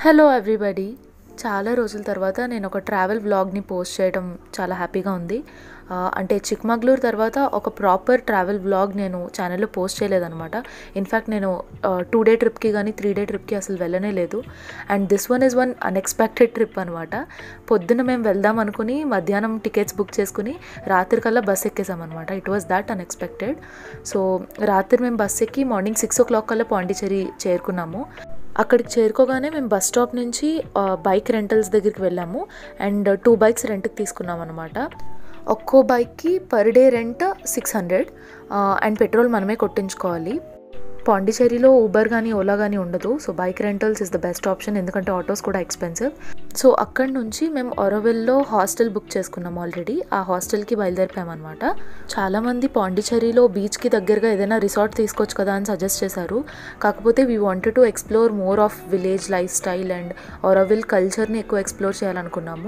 Hello everybody చాలా రోజుల తర్వాత నేను ఒక ట్రావెల్ వ్లాగ్ని పోస్ట్ చేయడం చాలా హ్యాపీగా ఉంది ఆ, అంటే చిక్మగళూరు తర్వాత ఒక ప్రాపర్ ట్రావెల్ వ్లాగ్ నేను ఛానల్లో పోస్ట్ చేయలేదన్నమాట ఇన్ఫ్యాక్ట్ నేను టూ డే ట్రిప్కి కానీ త్రీ డే ట్రిప్కి అసలు వెళ్ళనే లేదు and this one is one unexpected trip అనమాట పొద్దున్న మేము వెళ్దాం అనుకుని మధ్యాహ్నం టికెట్స్ బుక్ చేసుకుని రాత్రికల్లా బస్ ఎక్కేసామన్నమాట it was that unexpected so రాత్రి మేము బస్ ఎక్కి మార్నింగ్ సిక్స్ ఓ క్లాక్ కల్లా పాండిచేరి చేరుకున్నాము అక్కడికి చేరుకోగానే మేము బస్ స్టాప్ నుంచి ఆ, బైక్ రెంటల్స్ దగ్గరికి వెళ్ళాము అండ్ టూ బైక్స్ రెంట్కి తీసుకున్నాం అనమాట ఒక్కో బైక్కి per day rent six hundred and petrol మనమే కొట్టించుకోవాలి పాండిచేరిలో ఊబర్ కానీ ఓలా కానీ ఉండదు so bike rentals is the best option ఎందుకంటే ఆటోస్ కూడా ఎక్స్పెన్సివ్ సో అక్కడి నుంచి మేము ఒరవెల్లో హాస్టల్ బుక్ చేసుకున్నాం ఆల్రెడీ ఆ హాస్టల్కి బయలుదేరిపామన్నమాట చాలామంది పాండిచేరిలో బీచ్కి దగ్గరగా ఏదైనా రిసార్ట్ తీసుకోవచ్చు కదా అని సజెస్ట్ చేశారు కాకపోతే we wanted to explore more of village lifestyle and Auroville కల్చర్ని ఎక్కువ ఎక్స్ప్లోర్ చేయాలనుకున్నాము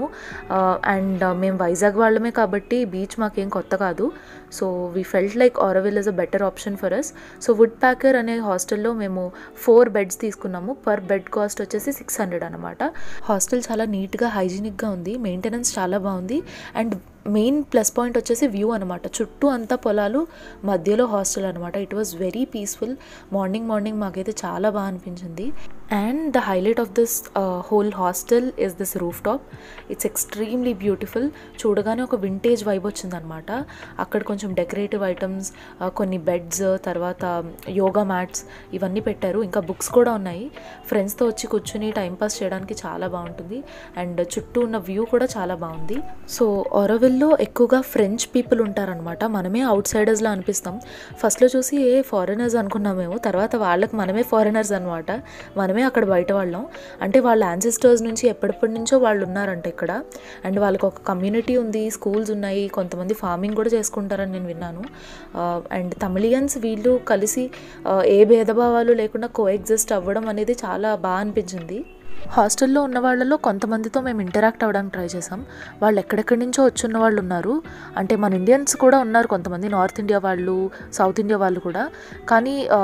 అండ్ మేము వైజాగ్ వాళ్ళమే కాబట్టి బీచ్ మాకేం కొత్త కాదు so we felt like Auroville is a better option for us so Wood Packer అనే హాస్టల్లో మేము ఫోర్ బెడ్స్ తీసుకున్నాము పర్ బెడ్ కాస్ట్ వచ్చేసి సిక్స్ హండ్రెడ్ అనమాట హాస్టల్ చాలా నీట్గా హైజీనిక్గా ఉంది మెయింటెనెన్స్ చాలా బాగుంది అండ్ మెయిన్ ప్లస్ పాయింట్ వచ్చేసి వ్యూ అనమాట చుట్టూ అంతా పొలాలు మధ్యలో హాస్టల్ అనమాట it was very peaceful morning morning మాకైతే చాలా బాగా అనిపించింది and the highlight of this whole hostel is this rooftop it's extremely beautiful చూడగానే ఒక వింటేజ్ వైబ్ వచ్చిందనమాట అక్కడ కొంచెం డెకరేటివ్ ఐటమ్స్ కొన్ని బెడ్స్ తర్వాత యోగా మ్యాట్స్ ఇవన్నీ పెట్టారు ఇంకా బుక్స్ కూడా ఉన్నాయి ఫ్రెండ్స్తో వచ్చి కూర్చుని టైంపాస్ చేయడానికి చాలా బాగుంటుంది అండ్ చుట్టూ ఉన్న వ్యూ కూడా చాలా బాగుంది సో ఒరవిల్లో ఎక్కువగా ఫ్రెంచ్ పీపుల్ ఉంటారనమాట మనమే అవుట్ సైడర్స్లా అనిపిస్తాం ఫస్ట్లో చూసి ఏ ఫారినర్స్ అనుకున్నామేమో తర్వాత వాళ్ళకి మనమే ఫారినర్స్ అనమాట మనమే అక్కడ బయట వాళ్ళం అంటే వాళ్ళ యాన్సిస్టర్స్ నుంచి ఎప్పటిప్పటి నుంచో వాళ్ళు ఉన్నారంట ఇక్కడ అండ్ వాళ్ళకి ఒక కమ్యూనిటీ ఉంది స్కూల్స్ ఉన్నాయి కొంతమంది ఫార్మింగ్ కూడా చేసుకుంటారని నేను విన్నాను అండ్ తమిళియన్స్ వీళ్ళు కలిసి ఆ, ఏ భేదభావాలు లేకుండా కో ఎగ్జిస్ట్ అవ్వడం అనేది చాలా బాగా అనిపించింది హాస్టల్లో ఉన్న వాళ్ళలో కొంతమందితో మేము ఇంటరాక్ట్ అవ్వడానికి ట్రై చేసాం వాళ్ళు ఎక్కడెక్కడి నుంచో వచ్చున్న వాళ్ళు ఉన్నారు అంటే మన ఇండియన్స్ కూడా ఉన్నారు కొంతమంది నార్త్ ఇండియా వాళ్ళు సౌత్ ఇండియా వాళ్ళు కూడా కానీ ఆ,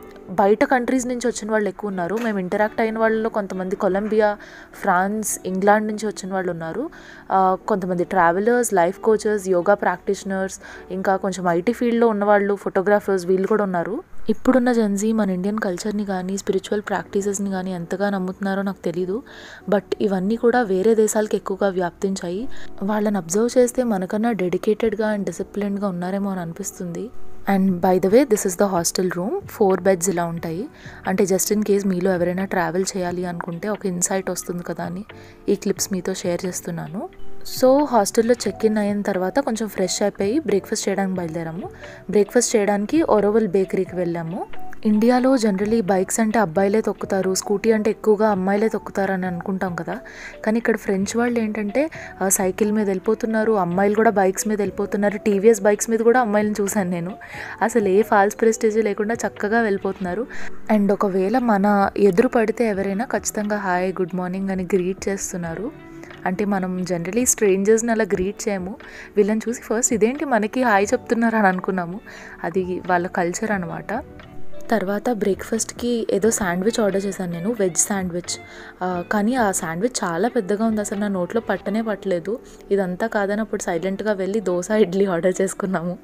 బయట కంట్రీస్ నుంచి వచ్చిన వాళ్ళు ఎక్కువ ఉన్నారు మేము ఇంటరాక్ట్ అయిన వాళ్ళలో కొంతమంది కొలంబియా ఫ్రాన్స్ ఇంగ్లాండ్ నుంచి వచ్చిన వాళ్ళు ఉన్నారు ఆ, కొంతమంది travellers life coaches yoga practitioners ఇంకా కొంచెం ఐటీ ఫీల్డ్లో ఉన్నవాళ్ళు ఫోటోగ్రాఫర్స్ వీళ్ళు కూడా ఉన్నారు ఇప్పుడున్న జెన్జీ మన ఇండియన్ కల్చర్ని కానీ స్పిరిచువల్ ప్రాక్టీసెస్ని కానీ ఎంతగా నమ్ముతున్నారో నాకు తెలీదు బట్ ఇవన్నీ కూడా వేరే దేశాలకు ఎక్కువగా వ్యాప్తించాయి వాళ్ళని అబ్జర్వ్ చేస్తే మనకన్నా డెడికేటెడ్గా అండ్ డిసిప్లిన్డ్గా ఉన్నారేమో అని అనిపిస్తుంది and by the way this is the hostel room four beds ఇలా ఉంటాయి అంటే జస్ట్ ఇన్ కేస్ మీలో ఎవరైనా ట్రావెల్ చేయాలి అనుకుంటే ఒక ఇన్సైట్ వస్తుంది కదా అని ఈ క్లిప్స్ మీతో షేర్ చేస్తున్నాను సో హాస్టల్లో చెక్ ఇన్ అయిన తర్వాత కొంచెం ఫ్రెష్ అయిపోయి బ్రేక్ఫాస్ట్ చేయడానికి బయలుదేరాము బ్రేక్ఫాస్ట్ చేయడానికి ఒరోవల్ బేకరీకి వెళ్ళాము ఇండియాలో జనరలీ బైక్స్ అంటే అబ్బాయిలే తొక్కుతారు స్కూటీ అంటే ఎక్కువగా అమ్మాయిలే తొక్కుతారు అని అనుకుంటాం కదా కానీ ఇక్కడ ఫ్రెంచ్ వాళ్ళు ఏంటంటే ఆ, సైకిల్ మీద వెళ్ళిపోతున్నారు అమ్మాయిలు కూడా బైక్స్ మీద వెళ్ళిపోతున్నారు టీవీఎస్ బైక్స్ మీద కూడా అమ్మాయిలను చూశాను నేను అసలు ఏ ఫాల్స్ ప్రెస్టేజ్ లేకుండా చక్కగా వెళ్ళిపోతున్నారు అండ్ ఒకవేళ మన ఎదురు పడితే ఎవరైనా ఖచ్చితంగా హాయ్ గుడ్ మార్నింగ్ అని గ్రీట్ చేస్తున్నారు అంటే మనం జనరలీ స్ట్రేంజర్స్ని అలా గ్రీట్ చేయము వీళ్ళని చూసి ఫస్ట్ ఇదేంటి మనకి హాయ్ చెప్తున్నారు అని అనుకున్నాము అది వాళ్ళ కల్చర్ అనమాట తర్వాత బ్రేక్ఫాస్ట్కి ఏదో శాండ్విచ్ ఆర్డర్ చేశాను నేను వెజ్ శాండ్విచ్ ఆ, కానీ ఆ శాండ్విచ్ చాలా పెద్దగా ఉంది అసలు నా నోట్లో పట్టనే పట్టలేదు ఇదంతా కాదని అప్పుడు సైలెంట్గా వెళ్ళి దోశ ఇడ్లీ ఆర్డర్ చేసుకున్నాము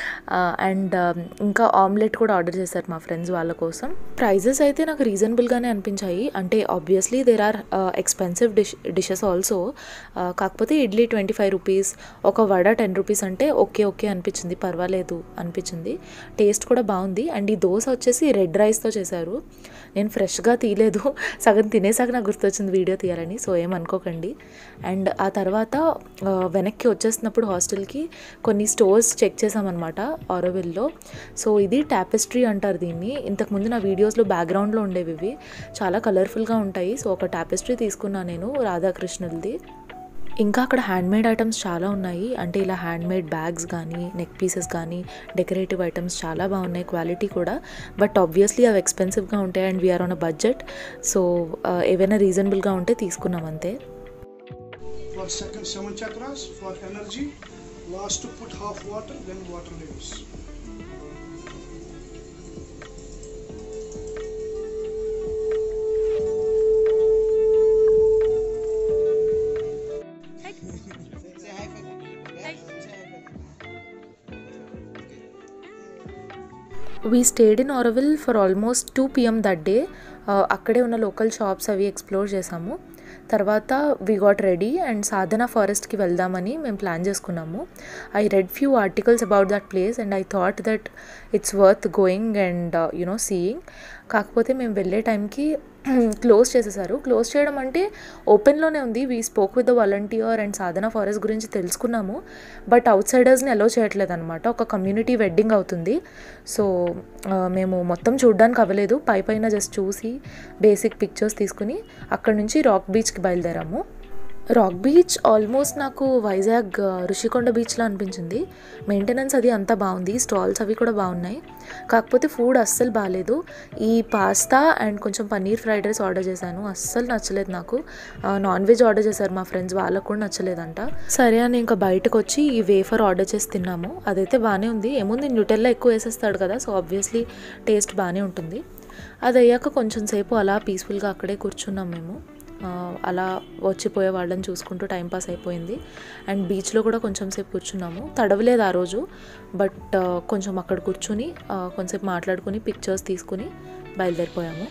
అండ్ ఇంకా ఆమ్లెట్ కూడా ఆర్డర్ చేశారు మా ఫ్రెండ్స్ వాళ్ళ కోసం ప్రైజెస్ అయితే నాకు రీజనబుల్గానే అనిపించాయి అంటే obviously there are expensive dish dishes also కాకపోతే ఇడ్లీ ట్వంటీ ఫైవ్ రూపీస్ ఒక వడ టెన్ రూపీస్ అంటే ఓకే ఓకే అనిపించింది పర్వాలేదు అనిపించింది టేస్ట్ కూడా బాగుంది అండ్ ఈ దోశ వచ్చేసి రెడ్ రైస్తో చేశారు నేను ఫ్రెష్గా తీయలేదు సగం తినేసాక నాకు గుర్తొచ్చింది వీడియో తీయాలని సో ఏమనుకోకండి అండ్ ఆ తర్వాత ఆ, వెనక్కి వచ్చేస్తున్నప్పుడు హాస్టల్కి కొన్ని స్టోర్స్ చెక్ చేసామన్నమాట ఆరోవిల్లో సో ఇది టాపెస్ట్రీ అంటారు దీన్ని ఇంతకుముందు నా వీడియోస్లో బ్యాక్గ్రౌండ్లో ఉండేవి ఇవి చాలా కలర్ఫుల్గా ఉంటాయి సో ఒక టాపెస్ట్రీ తీసుకున్నాను నేను రాధాకృష్ణులది ఇంకా అక్కడ హ్యాండ్మేడ్ ఐటమ్స్ చాలా ఉన్నాయి అంటే ఇలా హ్యాండ్మేడ్ బ్యాగ్స్ కానీ నెక్ పీసెస్ కానీ డెకరేటివ్ ఐటమ్స్ చాలా బాగున్నాయి క్వాలిటీ కూడా బట్ ఆబ్వియస్లీ అవి ఎక్స్పెన్సివ్గా ఉంటాయి and we are on a budget so ఏవైనా రీజనబుల్గా ఉంటే తీసుకున్నాం అంతే For second seven chakras, for energy, last to put half water, then water leaves. We stayed in Auroville for almost two PM that day అక్కడే ఉన్న లోకల్ షాప్స్ అవి explore చేసాము తర్వాత we got ready and Sadhana ఫారెస్ట్కి వెళ్దామని మేము ప్లాన్ చేసుకున్నాము I read few articles about that place and I thought that it's worth going and you know seeing కాకపోతే మేము వెళ్ళే టైంకి క్లోజ్ చేసేసారు క్లోజ్ చేయడం అంటే ఓపెన్లోనే ఉంది we spoke with the volunteer and Sadhana forest గురించి తెలుసుకున్నాము బట్ అవుట్ సైడర్స్ని అలో చేయట్లేదు అనమాట ఒక కమ్యూనిటీ వెడ్డింగ్ అవుతుంది సో మేము మొత్తం చూడడానికి అవ్వలేదు పై పైన జస్ట్ చూసి బేసిక్ పిక్చర్స్ తీసుకుని అక్కడ నుంచి రాక్ బీచ్కి బయలుదేరాము రాక్ బీచ్ ఆల్మోస్ట్ నాకు వైజాగ్ ఋషికొండ బీచ్లో అనిపించింది మెయింటెనెన్స్ అది అంతా బాగుంది స్టాల్స్ అవి కూడా బాగున్నాయి కాకపోతే ఫుడ్ అస్సలు బాగాలేదు ఈ పాస్తా అండ్ కొంచెం పన్నీర్ ఫ్రైడ్ రైస్ ఆర్డర్ చేశాను అస్సలు నచ్చలేదు నాకు నాన్ వెజ్ ఆర్డర్ చేశారు మా ఫ్రెండ్స్ వాళ్ళకు కూడా నచ్చలేదంట సరే అని ఇంకా బయటకు వచ్చి ఈ వేఫర్ ఆర్డర్ చేసి తిన్నాము అదైతే బాగానే ఉంది ఏముంది న్యూటెల్లా ఎక్కువ వేసేస్తాడు కదా సో ఆబ్వియస్లీ టేస్ట్ బాగానే ఉంటుంది అది అయ్యాక కొంచెం సేపు అలా పీస్ఫుల్గా అక్కడే కూర్చున్నాం మేము అలా వచ్చిపోయే వాళ్ళని చూసుకుంటూ టైంపాస్ అయిపోయింది అండ్ బీచ్లో కూడా కొంచెం సేపు కూర్చున్నాము తడవలేదు ఆ రోజు బట్ కొంచెం అక్కడ కూర్చుని కొంచెంసేపు మాట్లాడుకుని పిక్చర్స్ తీసుకుని బయలుదేరిపోయాము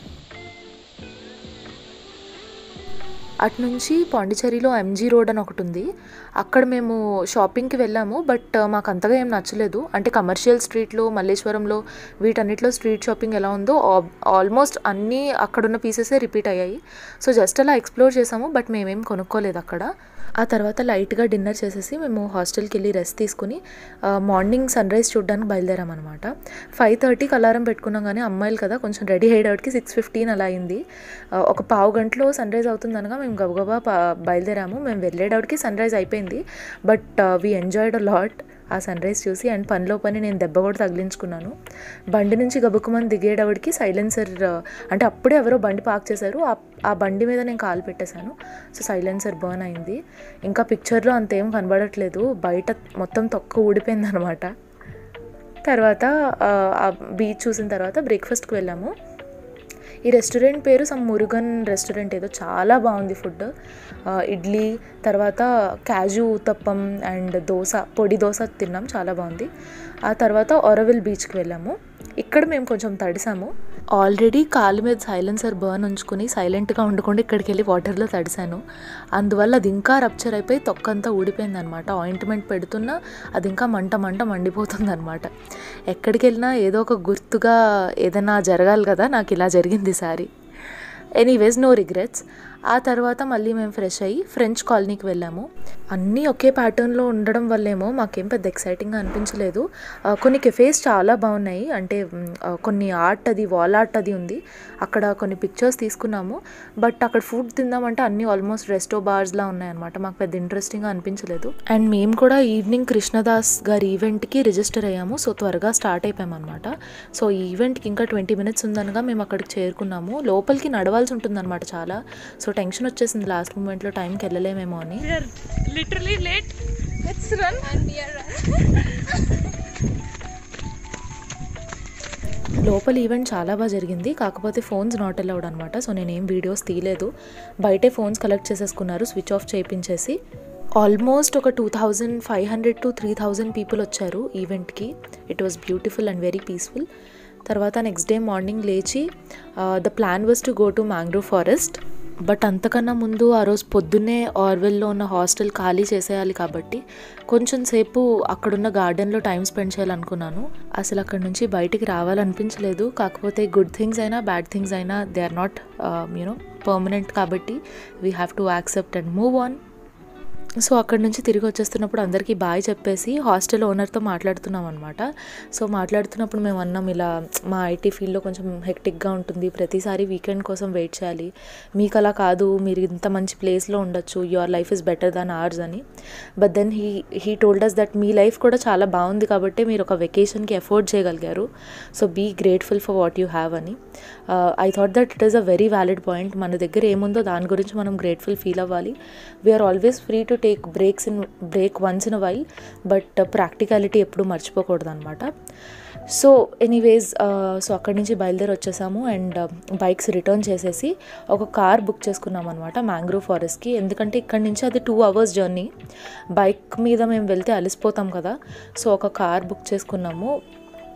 అటు నుంచి పాండిచేరిలో ఎంజీ రోడ్ అని ఒకటి ఉంది అక్కడ మేము షాపింగ్కి వెళ్ళాము బట్ మాకు అంతగా ఏం నచ్చలేదు అంటే కమర్షియల్ స్ట్రీట్లో మల్లేశ్వరంలో వీటన్నిటిలో స్ట్రీట్ షాపింగ్ ఎలా ఉందో ఆల్మోస్ట్ అన్నీ అక్కడున్న పీసెసే రిపీట్ అయ్యాయి సో జస్ట్ అలా ఎక్స్ప్లోర్ చేసాము బట్ మేమేం కొనుక్కోలేదు అక్కడ ఆ తర్వాత లైట్గా డిన్నర్ చేసేసి మేము హాస్టల్కి వెళ్ళి రెస్ట్ తీసుకుని మార్నింగ్ సన్ రైజ్ చూడడానికి బయలుదేరామన్నమాట ఫైవ్ థర్టీకి అలారం పెట్టుకున్నాం కానీ అమ్మాయిలు కదా కొంచెం రెడీ అయ్యేటికి సిక్స్ ఫిఫ్టీన్ అలా అయింది ఒక పావు గంటలో సన్ రైజ్ అవుతుందనగా మేము గబగబా బయలుదేరాము మేము వెళ్ళేటప్పటికి సన్ రైజ్ అయిపోయింది but we enjoyed a lot ఆ సన్ రైజ్ చూసి అండ్ పనిలో పని నేను దెబ్బ కూడా తగిలించుకున్నాను బండి నుంచి గబుక్కుమని దిగేటప్పటికి సైలెన్సర్ అంటే అప్పుడే ఎవరో బండి పార్క్ చేశారు ఆ బండి మీద నేను కాలు పెట్టేశాను సో సైలెన్సర్ బర్న్ అయింది ఇంకా పిక్చర్లో అంతేం కనబడట్లేదు బయట మొత్తం తొక్క ఊడిపోయింది అనమాట తర్వాత ఆ బీచ్ చూసిన తర్వాత బ్రేక్ఫాస్ట్కి వెళ్ళాము ఈ రెస్టారెంట్ పేరు సమ్ మురుగన్ రెస్టారెంట్ ఏదో చాలా బాగుంది ఫుడ్ ఇడ్లీ తర్వాత క్యాజు ఉత్తప్పం అండ్ దోశ పొడి దోశ తిన్నాం చాలా బాగుంది ఆ తర్వాత ఒరవిల్ బీచ్కి వెళ్ళాము ఇక్కడ మేము కొంచెం తడిసాము ఆల్రెడీ కాలు మీద సైలెన్సర్ బర్న్ ఉంచుకుని సైలెంట్గా ఉండకుండా ఇక్కడికి వెళ్ళి వాటర్లో తడిసాను అందువల్ల అది ఇంకా రప్చర్ అయిపోయి తొక్కంతా ఊడిపోయింది అనమాట ఆయింట్మెంట్ పెడుతున్నా అది ఇంకా మంట మంట మండిపోతుంది అనమాట ఎక్కడికి వెళ్ళినా ఏదో ఒక గుర్తుగా ఏదైనా జరగాలి కదా నాకు ఇలా జరిగింది ఈసారి ఎనీవేస్ నో రిగ్రెట్స్ ఆ తర్వాత మళ్ళీ మేము ఫ్రెష్ అయ్యి ఫ్రెంచ్ కాలనీకి వెళ్ళాము అన్నీ ఒకే ప్యాటర్న్లో ఉండడం వల్లేమో మాకేం పెద్ద ఎక్సైటింగ్గా అనిపించలేదు కొన్ని కెఫేస్ చాలా బాగున్నాయి అంటే కొన్ని ఆర్ట్ అది వాల్ ఆర్ట్ అది ఉంది అక్కడ కొన్ని పిక్చర్స్ తీసుకున్నాము బట్ అక్కడ ఫుడ్ తిందామంటే అన్నీ ఆల్మోస్ట్ రెస్టో బార్స్లా ఉన్నాయన్నమాట మాకు పెద్ద ఇంట్రెస్టింగ్గా అనిపించలేదు అండ్ మేము కూడా ఈవినింగ్ కృష్ణదాస్ గారి ఈవెంట్కి రిజిస్టర్ అయ్యాము సో త్వరగా స్టార్ట్ అయిపోయామన్నమాట సో ఈ ఈవెంట్కి ఇంకా ట్వంటీ మినిట్స్ ఉందనగా మేము అక్కడికి చేరుకున్నాము లోపలికి నడవాల్సి ఉంటుందన్నమాట చాలా సో టెన్షన్ వచ్చేసింది లాస్ట్ మూమెంట్లో టైంకి వెళ్ళలేమేమో అని లిటరలీ లేట్ లెట్స్ రన్ లోపల ఈవెంట్ చాలా బాగా జరిగింది కాకపోతే ఫోన్స్ నాట్ అలౌడ్ అనమాట సో నేనేం వీడియోస్ తీయలేదు బయటే ఫోన్స్ కలెక్ట్ చేసేసుకున్నారు స్విచ్ ఆఫ్ చేయించేసి ఆల్మోస్ట్ ఒక two thousand five hundred to three thousand people వచ్చారు ఈవెంట్కి it was beautiful and very peaceful తర్వాత నెక్స్ట్ డే మార్నింగ్ లేచి the plan was to go to mangrove forest but అంతకన్నా ముందు ఆ రోజు పొద్దున్నే ఆర్వెల్లో ఉన్న హాస్టల్ ఖాళీ చేసేయాలి కాబట్టి కొంచెం సేపు అక్కడున్న గార్డెన్లో టైం స్పెండ్ చేయాలనుకున్నాను అసలు అక్కడ నుంచి బయటికి రావాలనిపించలేదు కాకపోతే గుడ్ థింగ్స్ అయినా బ్యాడ్ థింగ్స్ అయినా they are not you know permanent కాబట్టి we have to accept and move on so అక్కడ నుంచి తిరిగి వచ్చేస్తున్నప్పుడు అందరికీ బాయ్ చెప్పేసి హాస్టల్ ఓనర్తో మాట్లాడుతున్నాం అనమాట సో మాట్లాడుతున్నప్పుడు మేము అన్నాం ఇలా మా ఐటీ ఫీల్డ్లో కొంచెం హెక్టిక్గా ఉంటుంది ప్రతిసారి వీకెండ్ కోసం వెయిట్ చేయాలి మీకు అలా కాదు మీరు ఇంత మంచి ప్లేస్లో ఉండొచ్చు your life is better than ours అని but then he he told us that మీ లైఫ్ కూడా చాలా బాగుంది కాబట్టి మీరు ఒక వెకేషన్కి ఎఫోర్డ్ చేయగలిగారు so be grateful for what you have అని I thought that it is a very valid point మన దగ్గర ఏముందో దాని గురించి మనం గ్రేట్ఫుల్ ఫీల్ అవ్వాలి we are always free to take breaks in break once in while but practicality ఎప్పుడు మర్చిపోకూడదు అనమాట సో ఎనీవేస్ సో అక్కడి నుంచి బయలుదేరి వచ్చేసాము అండ్ బైక్స్ రిటర్న్ చేసేసి ఒక కార్ బుక్ చేసుకున్నాం అనమాట మ్యాంగ్రోవ్ ఫారెస్ట్కి ఎందుకంటే ఇక్కడి నుంచి అది టూ అవర్స్ జర్నీ బైక్ మీద మేము వెళ్తే అలసిపోతాం కదా సో ఒక కార్ బుక్ చేసుకున్నాము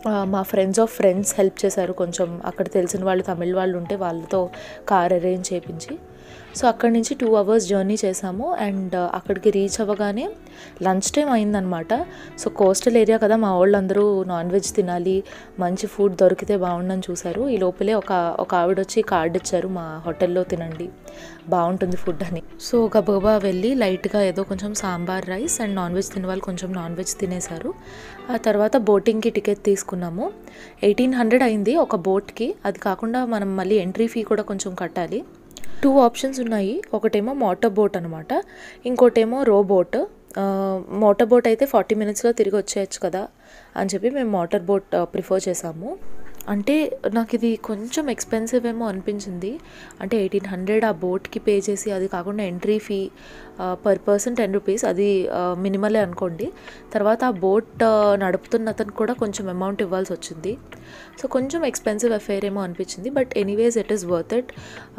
ఆ, మా ఫ్రెండ్స్ ఆఫ్ ఫ్రెండ్స్ హెల్ప్ చేశారు కొంచెం అక్కడ తెలిసిన వాళ్ళు తమిళ వాళ్ళు ఉంటే వాళ్ళతో కార్ అరేంజ్ చేయించి సో అక్కడి నుంచి టూ అవర్స్ జర్నీ చేసాము అండ్ అక్కడికి రీచ్ అవ్వగానే లంచ్ టైం అయిందనమాట సో కోస్టల్ ఏరియా కదా మా వాళ్ళందరూ నాన్ వెజ్ తినాలి మంచి ఫుడ్ దొరికితే బాగుండని చూశారు ఈ లోపలే ఒక ఒక ఆవిడ వచ్చి కార్డు ఇచ్చారు మా హోటల్లో తినండి బాగుంటుంది ఫుడ్ అని సో గబగబా వెళ్ళి లైట్గా ఏదో కొంచెం sambar rice and non veg తినే వాళ్ళు కొంచెం నాన్ వెజ్ తినేశారు ఆ తర్వాత బోటింగ్కి టికెట్ తీసుకున్నాము ఎయిటీన్ హండ్రెడ్ అయింది ఒక బోట్కి అది కాకుండా మనం మళ్ళీ ఎంట్రీ ఫీ కూడా కొంచెం కట్టాలి టూ ఆప్షన్స్ ఉన్నాయి ఒకటేమో మోటార్ బోట్ అనమాట ఇంకోటేమో రో బోట్ మోటార్ బోట్ అయితే ఫార్టీ మినిట్స్లో తిరిగి వచ్చేయచ్చు కదా అని చెప్పి మేము మోటార్ బోట్ ప్రిఫర్ చేసాము అంటే నాకు ఇది కొంచెం ఎక్స్పెన్సివ్ ఏమో అనిపించింది అంటే ఎయిటీన్ హండ్రెడ్ ఆ బోట్కి పే చేసి అది కాకుండా entry fee per person ten rupees అది మినిమలే అనుకోండి తర్వాత ఆ బోట్ నడుపుతున్న అతను కూడా కొంచెం అమౌంట్ ఇవ్వాల్సి వచ్చింది సో కొంచెం ఎక్స్పెన్సివ్ అఫేర్ ఏమో అనిపించింది but anyways it is worth it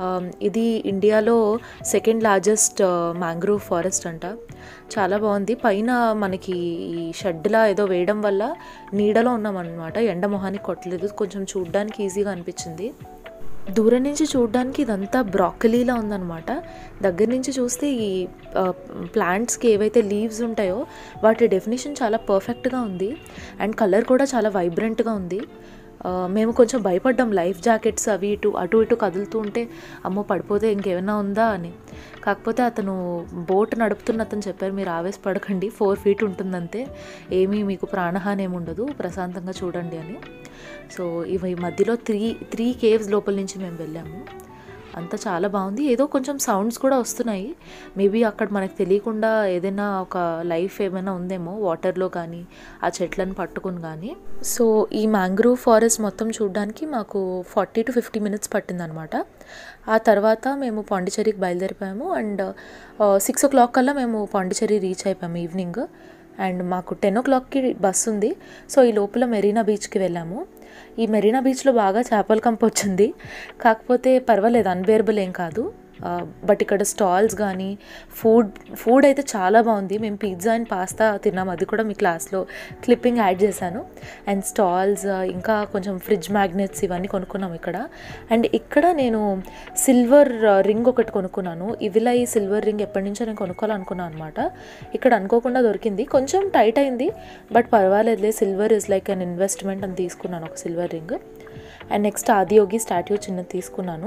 ఇది ఇండియాలో సెకండ్ లార్జెస్ట్ మ్యాంగ్రూవ్ ఫారెస్ట్ అంట చాలా బాగుంది పైన మనకి ఈ షెడ్లా ఏదో వేయడం వల్ల నీడలో ఉన్నామన్నమాట ఎండ మొహానికి కొట్టలేదు కొంచెం చూడ్డానికి ఈజీగా అనిపించింది దూరం నుంచి చూడడానికి ఇదంతా బ్రాకలీలా ఉందన్నమాట దగ్గర నుంచి చూస్తే ఈ ప్లాంట్స్కి ఏవైతే లీవ్స్ ఉంటాయో వాటి డెఫినేషన్ చాలా పర్ఫెక్ట్గా ఉంది అండ్ కలర్ కూడా చాలా వైబ్రెంట్గా ఉంది ఆ, మేము కొంచెం భయపడ్డాం లైఫ్ జాకెట్స్ అవి ఇటు అటు ఇటు కదులుతూ ఉంటే అమ్మో పడిపోతే ఇంకేమైనా ఉందా అని కాకపోతే అతను బోట్ నడుపుతున్న అతను చెప్పారు మీరు ఆవేశపడకండి ఫోర్ ఫీట్ ఉంటుందంతే ఏమీ మీకు ప్రాణహాని ఏమి ఉండదు ప్రశాంతంగా చూడండి అని సో ఇవి మధ్యలో త్రీ త్రీ కేవ్స్ లోపల నుంచి మేము వెళ్ళాము అంతా చాలా బాగుంది ఏదో కొంచెం సౌండ్స్ కూడా వస్తున్నాయి మేబీ అక్కడ మనకు తెలియకుండా ఏదైనా ఒక లైఫ్ ఏమైనా ఉందేమో వాటర్లో కానీ ఆ చెట్లను పట్టుకుని కానీ సో ఈ మ్యాంగ్రూవ్ ఫారెస్ట్ మొత్తం చూడడానికి మాకు ఫార్టీ టు ఫిఫ్టీ మినిట్స్ పట్టిందనమాట ఆ తర్వాత మేము పాండిచేరికి బయలుదేరిపోయాము అండ్ సిక్స్ ఓ క్లాక్ కల్లా మేము పాండిచేరి రీచ్ అయిపోయాము ఈవినింగ్ అండ్ మాకు టెన్ ఓ క్లాక్కి బస్ ఉంది సో ఈ లోపల మెరీనా బీచ్కి వెళ్ళాము ఈ మెరీనా బీచ్లో బాగా చేపల కంప వచ్చింది కాకపోతే పర్వాలేదు అన్బేరబుల్ ఏం కాదు బట్ ఇక్కడ స్టాల్స్ కానీ ఫుడ్ ఫుడ్ అయితే చాలా బాగుంది మేము పిజ్జా అండ్ పాస్తా తిన్నాం అది కూడా మీ క్లాస్లో క్లిప్పింగ్ యాడ్ చేశాను అండ్ స్టాల్స్ ఇంకా కొంచెం ఫ్రిడ్జ్ మ్యాగ్నెట్స్ ఇవన్నీ కొనుక్కున్నాం ఇక్కడ అండ్ ఇక్కడ నేను సిల్వర్ రింగ్ ఒకటి కొనుక్కున్నాను ఇవిలా ఈ సిల్వర్ రింగ్ ఎప్పటి నుంచో నేను కొనుక్కోవాలనుకున్నాను అనమాట ఇక్కడ అనుకోకుండా దొరికింది కొంచెం టైట్ అయింది బట్ పర్వాలేదులే silver is like an investment అని తీసుకున్నాను ఒక silver ring and next Adiyogi statue చిన్నది తీసుకున్నాను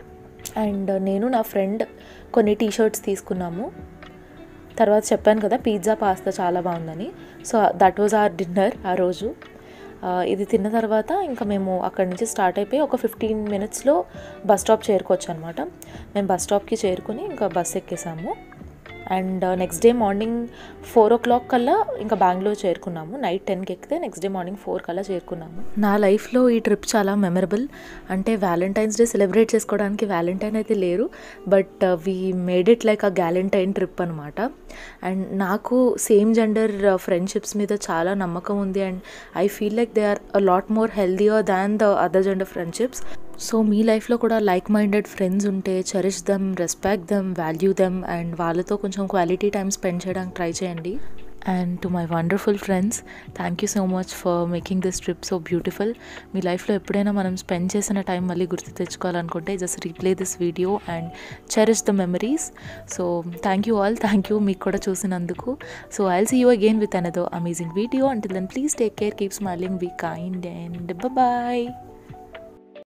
అండ్ నేను నా ఫ్రెండ్ కొన్ని టీ షర్ట్స్ తీసుకున్నాము తర్వాత చెప్పాను కదా పిజ్జా పాస్తా చాలా బాగుందని so that was our dinner ఆ రోజు ఆ, ఇది తిన్న తర్వాత ఇంకా మేము అక్కడి నుంచి స్టార్ట్ అయిపోయి ఒక ఫిఫ్టీన్ మినిట్స్లో బస్ స్టాప్ చేరుకోవచ్చు అనమాట మేము బస్ స్టాప్కి చేరుకుని ఇంకా బస్ ఎక్కేసాము and next day morning four o'clock కల్లా ఇంకా బెంగళూరు చేరుకున్నాము నైట్ టెన్కి ఎక్కితే నెక్స్ట్ డే మార్నింగ్ ఫోర్ కల్లా చేరుకున్నాము నా లైఫ్లో ఈ ట్రిప్ చాలా మెమరబుల్ అంటే వ్యాలంటైన్స్ డే సెలబ్రేట్ చేసుకోవడానికి వ్యాలంటైన్ అయితే లేరు but we made it like a galentine trip అనమాట అండ్ నాకు సేమ్ జెండర్ ఫ్రెండ్షిప్స్ మీద చాలా నమ్మకం ఉంది and I feel like they are a lot more healthier than the other gender friendships so మీ లైఫ్లో కూడా లైక్ మైండెడ్ ఫ్రెండ్స్ ఉంటే cherish them respect them value them and వాళ్ళతో కొంచెం క్వాలిటీ టైం స్పెండ్ చేయడానికి ట్రై చేయండి and to my wonderful friends thank you so much for making this trip so beautiful మీ లైఫ్లో ఎప్పుడైనా మనం స్పెండ్ చేసిన టైం మళ్ళీ గుర్తు తెచ్చుకోవాలనుకుంటే just replay this video and cherish the memories so thank you all thank you మీకు కూడా చూసినందుకు so I'll see you again with another amazing video until then please take care keep smiling be kind and bye